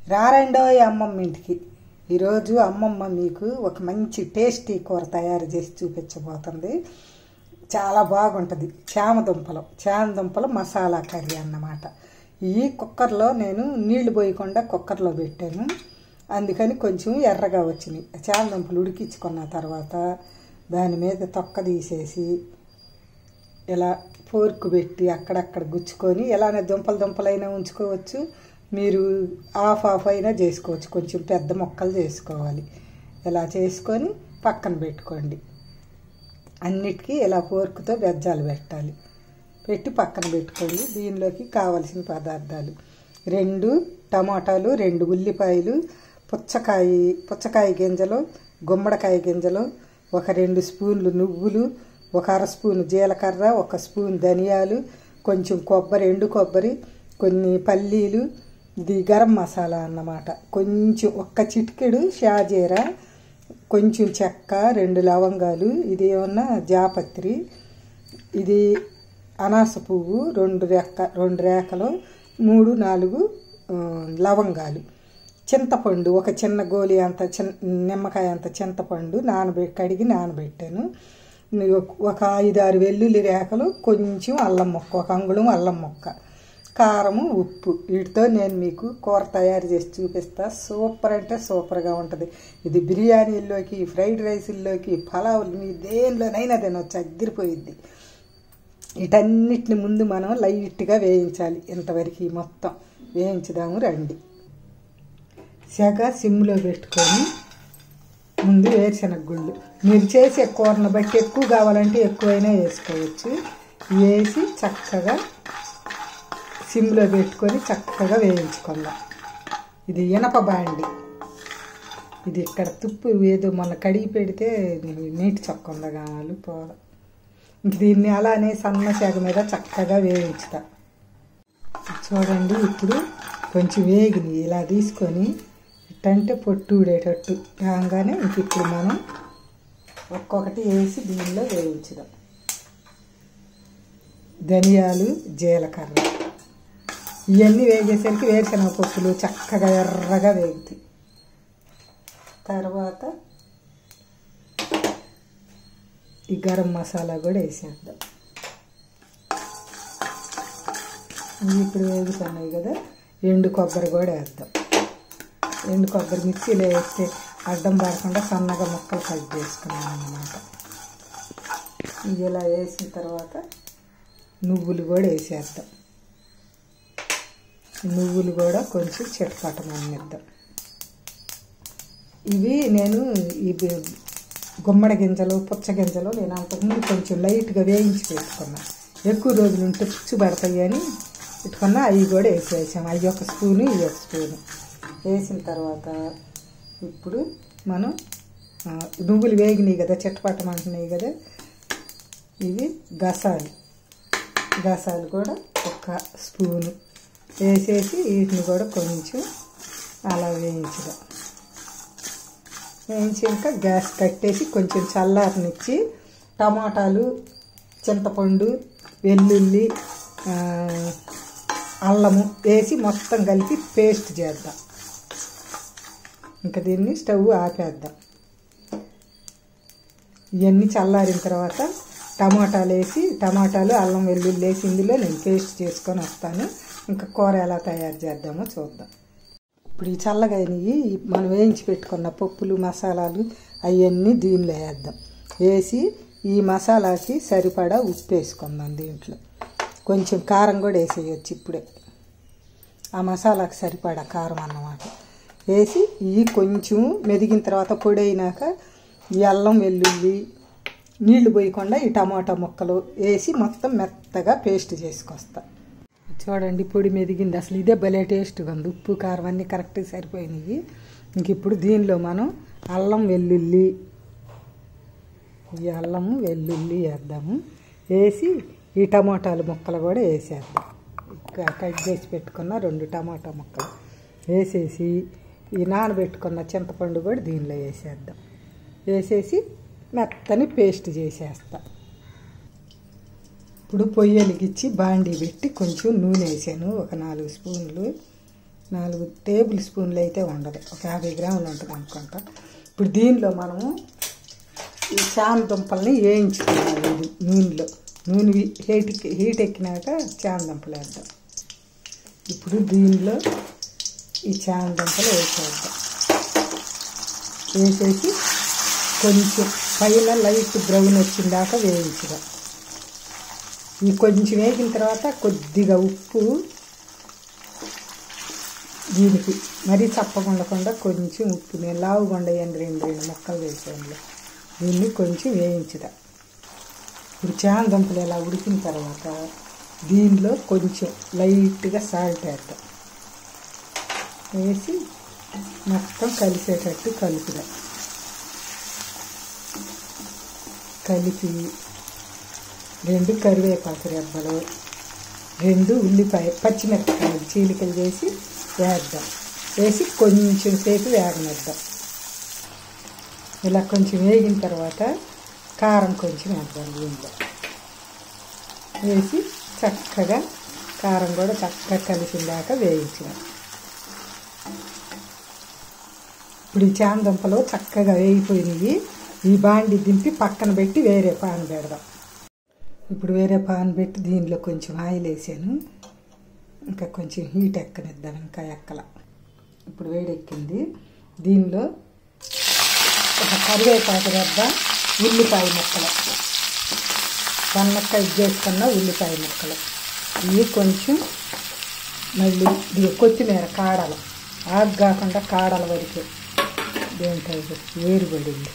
రారండో అమ్మమ్మ ఇంటికి ఈరోజు అమ్మమ్మ మీకు ఒక మంచి టేస్టీ కూర తయారు చేసి చూపించబోతుంది చాలా బాగుంటుంది చామదుంపలు చామదుంపలు మసాలా కర్రీ అన్నమాట ఈ కుక్కర్లో నేను నీళ్లు పోయకుండా కుక్కర్లో పెట్టాను అందుకని కొంచెం ఎర్రగా వచ్చినాయి చామదుంపలు ఉడికించుకున్న తర్వాత దాని మీద తొక్క తీసేసి ఇలా ఫోర్క్ పెట్టి అక్కడక్కడ గుచ్చుకొని ఎలానే దుంపలు దుంపలైనా ఉంచుకోవచ్చు మీరు ఆఫ్ ఆఫ్ అయినా చేసుకోవచ్చు కొంచెం పెద్ద మొక్కలు చేసుకోవాలి ఇలా చేసుకొని పక్కన పెట్టుకోండి అన్నిటికీ ఇలా ఫోర్క్తో బెజ్జాలు పెట్టాలి పెట్టి పక్కన పెట్టుకోండి దీనిలోకి కావలసిన పదార్థాలు రెండు టమాటాలు రెండు ఉల్లిపాయలు పుచ్చకాయ పుచ్చకాయ గింజలు గుమ్మడికాయ గింజలు ఒక రెండు స్పూన్లు నువ్వులు ఒక అర స్పూన్ జీలకర్ర ఒక స్పూన్ ధనియాలు కొంచెం కొబ్బరి ఎండు కొబ్బరి కొన్ని పల్లీలు ఇది గరం మసాలా అన్నమాట కొంచెం ఒక్క చిటికెడు షాజీరా కొంచెం చెక్క రెండు లవంగాలు ఇది ఏమన్నా జాపత్రి ఇది అనాస పువ్వు రెండు రెక్క రెండు రేఖలు మూడు నాలుగు ఆ, లవంగాలు చింతపండు ఒక చిన్న గోలి అంత చిన్న నిమ్మకాయ అంత చింతపండు నానబె కడిగి నానబెట్టాను ఒక ఐదు ఆరు వెల్లుల్లి రేఖలు కొంచెం అల్లం మొక్క ఒక అంగుళం అల్లం మొక్క కారము ఉప్పు వీటితో నేను మీకు కూర తయారు చేసి చూపిస్తా సూపర్ అంటే సూపర్గా ఉంటుంది ఇది బిర్యానీల్లోకి ఫ్రైడ్ రైస్ల్లోకి పలావులు మీ దేనిలోనైనా తినొచ్చు అద్దరిపోయిద్ది వీటన్నిటిని ముందు మనం లైట్గా వేయించాలి ఇంతవరకు ఈ మొత్తం వేయించుదాము రండి సెగ సిమ్లో పెట్టుకొని ముందు వేరుశనగ గుళ్ళు మీరు చేసే కూరను బట్టి ఎక్కువ కావాలంటే ఎక్కువైనా వేసుకోవచ్చు వేసి చక్కగా సిమ్లో పెట్టుకొని చక్కగా వేయించుకుందాం ఇది ఇనప బాండి ఇది ఇక్కడ తుప్పు ఏదో మొన్న కడిగి పెడితే నీటి చొక్క ఉందా కావాలి పోద ఇంక దీన్ని అలానే సన్న శాఖ మీద చక్కగా వేయించుతా చూడండి ఇప్పుడు కొంచెం వేగిని ఇలా తీసుకొని ఇట్టంటే పొట్టు ఊడేటట్టు రాగానే ఇంక ఇప్పుడు మనం ఒక్కొక్కటి వేసి దీనిలో వేయించుదాం ధనియాలు జీలకర్ర ఇవన్నీ వేగేసరికి వేరుశనగ పప్పులు చక్కగా ఎర్రగా వేగుతాయి తర్వాత ఈ గరం మసాలా కూడా వేసేద్దాం ఇవి ఇప్పుడు వేగుతున్నాయి కదా ఎండు కొబ్బరి కూడా వేద్దాం ఎండు కొబ్బరి మిక్సీలో వేస్తే అడ్డం పడకుండా సన్నగా ముక్కలు కట్ చేసుకున్నాం అన్నమాట ఇవి ఇలా వేసిన తర్వాత నువ్వులు కూడా వేసేద్దాం నువ్వులు కూడా కొంచెం చిటపటమనిద్దాం ఇవి నేను ఇవి గుమ్మడి గింజలు పుచ్చ గింజలు నేను అంతకుముందు కొంచెం లైట్గా వేయించి పెట్టుకున్నా ఎక్కువ రోజులు ఉంటే పుచ్చు పడతాయి అని పెట్టుకున్నా అవి కూడా వేసి వేసాము అవి ఒక స్పూను ఇవి ఒక స్పూను వేసిన తర్వాత ఇప్పుడు మనం ఆ, నువ్వులు వేగినాయి కదా చిట్టపట్టమంటున్నాయి కదా ఇవి గసాలు గసాలు కూడా ఒక స్పూను వేసేసి వీటిని కూడా కొంచెం అలా వేయించడం వేయించాక గ్యాస్ కట్టేసి కొంచెం చల్లారనిచ్చి టమాటాలు చింతపండు వెల్లుల్లి ఆ, అల్లము వేసి మొత్తం కలిపి పేస్ట్ చేద్దాం ఇంకా దీన్ని స్టవ్ ఆపేద్దాం ఇవన్నీ చల్లారిన తర్వాత టమాటాలు వేసి టమాటాలు అల్లం వెల్లుల్లి వేసి ఇందులో నేను పేస్ట్ చేసుకొని వస్తాను ఇంకా కూర ఎలా తయారు చేద్దామో చూద్దాం ఇప్పుడు ఈ చల్లగా అయినవి మనం వేయించి పెట్టుకున్న పప్పులు మసాలాలు అవన్నీ దీనిలో వేద్దాం వేసి ఈ మసాలాకి సరిపడా ఉప్పు వేసుకుందాం దీంట్లో కొంచెం కారం కూడా వేసేయచ్చు ఇప్పుడే ఆ మసాలాకి సరిపడా కారం అన్నమాట వేసి ఇవి కొంచెం మెదిగిన తర్వాత పొడి అయినాక ఈ అల్లం వెల్లుల్లి నీళ్లు పోయకుండా ఈ టమాటా ముక్కలు వేసి మొత్తం మెత్తగా పేస్ట్ చేసుకొస్తా చూడండి పొడి మెదిగింది అసలు ఇదే భలే టేస్ట్గా ఉంది ఉప్పు కారం అన్నీ కరెక్ట్గా సరిపోయినాయి ఇంక ఇప్పుడు దీనిలో మనం అల్లం వెల్లుల్లి ఈ అల్లము వెల్లుల్లి వేద్దాము వేసి ఈ టమాటాలు ముక్కలు కూడా వేసేద్దాం క- కట్ చేసి పెట్టుకున్న రెండు టమాటా ముక్కలు వేసేసి ఈ నానబెట్టుకున్న చింతపండు కూడా దీనిలో వేసేద్దాం వేసేసి మెత్తని పేస్ట్ చేసేస్తా ఇప్పుడు పొయ్యి వెలిగించి బాండీ పెట్టి కొంచెం నూనె వేసాను ఒక నాలుగు స్పూన్లు నాలుగు టేబుల్ స్పూన్లు అయితే ఉండదు ఒక యాభై గ్రాములు ఉంటుంది అనుకుంటా ఇప్పుడు దీనిలో మనము ఈ చామ దుంపల్ని వేయించుకున్నాం ఇది నూనెలో నూనె వి- హీట్ హీట్ ఎక్కినాక చామ దుంపలు వేద్దాం ఇప్పుడు దీనిలో ఈ చామ దుంపలు వేసేద్దాం వేసేసి కొంచెం పైన లైట్ బ్రౌన్ వచ్చిన దాకా వేయించుదాం ఈ కొంచెం వేగిన తర్వాత కొద్దిగా ఉప్పు దీనికి మరీ చప్పకుండకుండా కొంచెం ఉప్పు నేను లావుగుండ రెండు రెండు రెండు ముక్కలు వేసాను దీన్ని కొంచెం వేయించుదా ఇప్పుడు చామ దుంపలు ఇలా ఉడికిన తర్వాత దీనిలో కొంచెం లైట్గా సాల్ట్ వేద్దాం వేసి మొత్తం కలిసేటట్టు కలుపుదాం కలిపి రెండు కరివేపాకు రెబ్బలు రెండు ఉల్లిపాయ పచ్చిమిరపకాయలు చీలికలు చేసి వేద్దాం వేసి కొంచెం సేపు వేగనిద్దాం ఇలా కొంచెం వేగిన తర్వాత కారం కొంచెం వేద్దాం దీనిలో వేసి చక్కగా కారం కూడా చక్కగా కలిసిన దాకా వేయించినాం ఇప్పుడు ఈ చాందంపలు చక్కగా వేగిపోయినాయి ఈ బాండి దింపి పక్కన పెట్టి వేరే పాన్ పెడదాం ఇప్పుడు వేరే పాన్ పెట్టి దీనిలో కొంచెం ఆయిల్ వేసాను ఇంకా కొంచెం హీట్ ఎక్కనిద్దాం ఇంకా ఎక్కల ఇప్పుడు వేడెక్కింది దీనిలో ఒక కరివేపాకు రెబ్బ ఉల్లిపాయ ముక్కలు సన్నక్క ఇది చేసుకున్న ఉల్లిపాయ ముక్కలు ఇవి కొంచెం మళ్ళీ ఇది కొత్తిమీర కాడలు ఆకు కాకుండా కాడల వరకు దేంట్లో వేరుపడింది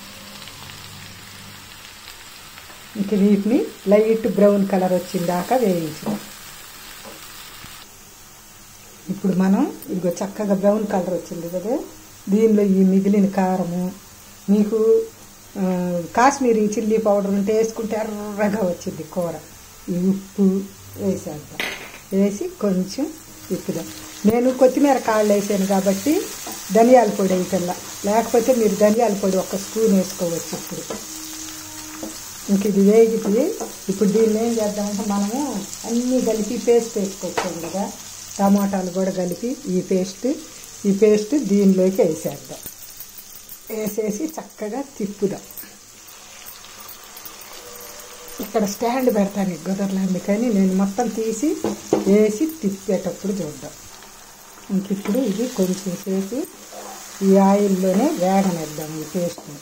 ఇంక వీటిని లైట్ బ్రౌన్ కలర్ వచ్చిన దాకా వేయించాం ఇప్పుడు మనం ఇదిగో చక్కగా బ్రౌన్ కలర్ వచ్చింది కదా దీనిలో ఈ మిగిలిన కారము మీకు ఆ, కాశ్మీరీ చిల్లీ పౌడర్ ఉంటే వేసుకుంటే ఎర్రగా వచ్చింది కూర ఈ ఉప్పు వేసేద్దాం వేసి కొంచెం తిప్పుదాం నేను కొత్తిమీర కాళ్ళు వేసాను కాబట్టి ధనియాల పొడి వేయటల్లా లేకపోతే మీరు ధనియాల పొడి ఒక స్పూన్ వేసుకోవచ్చు ఇప్పుడు ఇంక ఇది వేగితే ఇప్పుడు దీన్ని ఏం చేద్దామంటే మనము అన్నీ కలిపి పేస్ట్ వేసుకొచ్చాం కదా టమాటాలు కూడా కలిపి ఈ పేస్ట్ ఈ పేస్ట్ దీనిలోకి వేసేద్దాం వేసేసి చక్కగా తిప్పుదాం ఇక్కడ స్టాండ్ పెడతాను ఈ గొదర్లు అందుకని నేను మొత్తం తీసి వేసి తిప్పేటప్పుడు చూద్దాం ఇంక ఇప్పుడు ఇది కొంచెం సేపు ఈ ఆయిల్లోనే వేగనిద్దాం ఈ పేస్ట్ని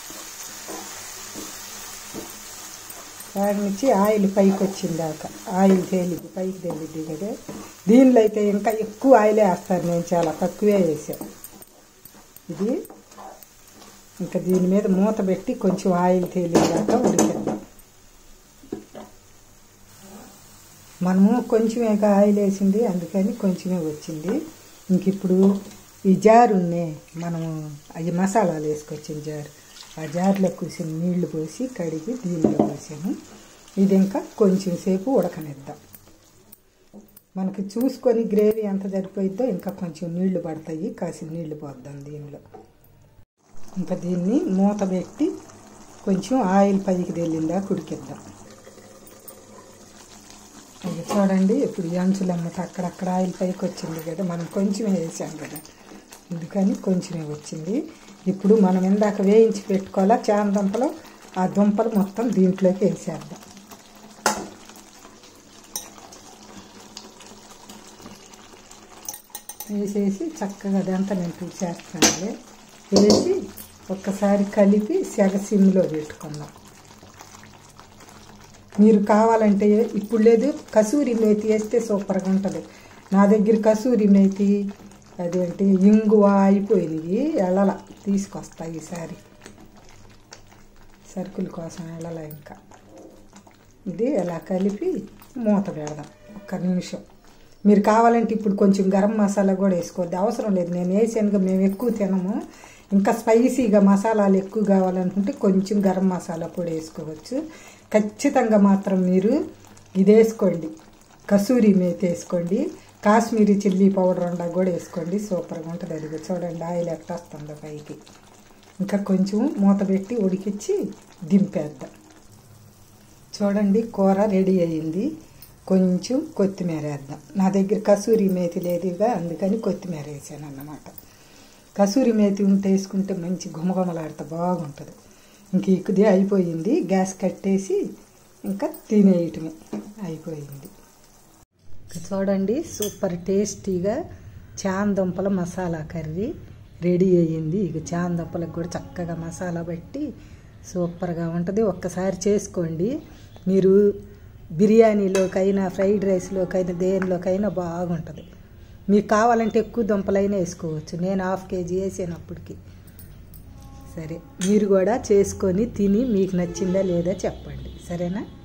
వాడినిచ్చి ఆయిల్ పైకి వచ్చిందాక ఆయిల్ తేలిద్ది పైకి తేలిద్ది కదా దీనిలో అయితే ఇంకా ఎక్కువ ఆయిలే వేస్తారు నేను చాలా తక్కువే వేసాను ఇది ఇంకా దీని మీద మూత పెట్టి కొంచెం ఆయిల్ తేలిదాకా ఉడికేద్దాం మనము కొంచెమే ఆయిల్ వేసింది అందుకని కొంచెమే వచ్చింది ఇంక ఇప్పుడు ఈ జారు ఉన్నే మనము అవి మసాలాలు వేసుకొచ్చిన జారు ఆ జారులో కూసిన నీళ్లు పోసి కడిగి దీనిలో పోసాను ఇది ఇంకా కొంచెం సేపు ఉడకనిద్దాం మనకి చూసుకొని గ్రేవీ ఎంత సరిపోయిద్దో ఇంకా కొంచెం నీళ్లు పడతాయి కాసిన నీళ్లు పోద్దాం దీనిలో ఇంకా దీన్ని మూత పెట్టి కొంచెం ఆయిల్ పైకి తెల్లిందా ఉడికిద్దాం ఇది చూడండి ఇప్పుడు ఈ అంచులమ్మట అక్కడక్కడ ఆయిల్ పైకి వచ్చింది కదా మనం కొంచెమే వేసాం కదా అందుకని కొంచెమే వచ్చింది ఇప్పుడు మనం ఇందాక వేయించి పెట్టుకోవాలా చామ దుంపలు ఆ దుంపలు మొత్తం దీంట్లోకి వేసేద్దాం వేసేసి చక్కగా అదంతా నేను చూసేస్తాను వేసి ఒక్కసారి కలిపి సెగ సిమ్లో పెట్టుకుందాం మీరు కావాలంటే ఇప్పుడు లేదు కసూరి మేతి వేస్తే సూపర్గా ఉంటుంది నా దగ్గర కసూరి మేతి అదేంటి ఇంగువ అయిపోయినాయి ఎళ్ళల తీసుకొస్తా ఈసారి సరుకుల కోసం వెళ్ళాల ఇంకా ఇది ఎలా కలిపి మూత పెడదాం ఒక్క నిమిషం మీరు కావాలంటే ఇప్పుడు కొంచెం గరం మసాలా కూడా వేసుకోవద్దు అవసరం లేదు నేను వేసానుగా మేము ఎక్కువ తినము ఇంకా స్పైసీగా మసాలాలు ఎక్కువ కావాలనుకుంటే కొంచెం గరం మసాలా పొడి వేసుకోవచ్చు ఖచ్చితంగా మాత్రం మీరు ఇది వేసుకోండి కసూరి మేతి వేసుకోండి కాశ్మీరీ చిల్లీ పౌడర్ ఉండ కూడా వేసుకోండి సూపర్గా ఉంటుంది అది చూడండి ఆయిల్ ఎట్లా వస్తుందో పైకి ఇంకా కొంచెం మూత పెట్టి ఉడికిచ్చి దింపేద్దాం చూడండి కూర రెడీ అయ్యింది కొంచెం కొత్తిమీర వేద్దాం నా దగ్గర కసూరి మేతి లేదుగా అందుకని కొత్తిమీర వేసాను అన్నమాట కసూరి మేతి ఉంటే వేసుకుంటే మంచి గుమగుమలాడితే బాగుంటుంది ఇంక ఇక్కడే అయిపోయింది గ్యాస్ కట్టేసి ఇంకా తినేయటమే అయిపోయింది ఇక చూడండి సూపర్ టేస్టీగా చాందుంపల మసాలా కర్రీ రెడీ అయ్యింది ఇక చాందుంపలకు కూడా చక్కగా మసాలా పెట్టి సూపర్గా ఉంటుంది ఒక్కసారి చేసుకోండి మీరు బిర్యానీలోకైనా ఫ్రైడ్ రైస్లోకైనా దేనిలోకైనా బాగుంటుంది మీకు కావాలంటే ఎక్కువ దుంపలైనా వేసుకోవచ్చు నేను హాఫ్ కేజీ వేసానప్పటికి సరే మీరు కూడా చేసుకొని తిని మీకు నచ్చిందా లేదా చెప్పండి సరేనా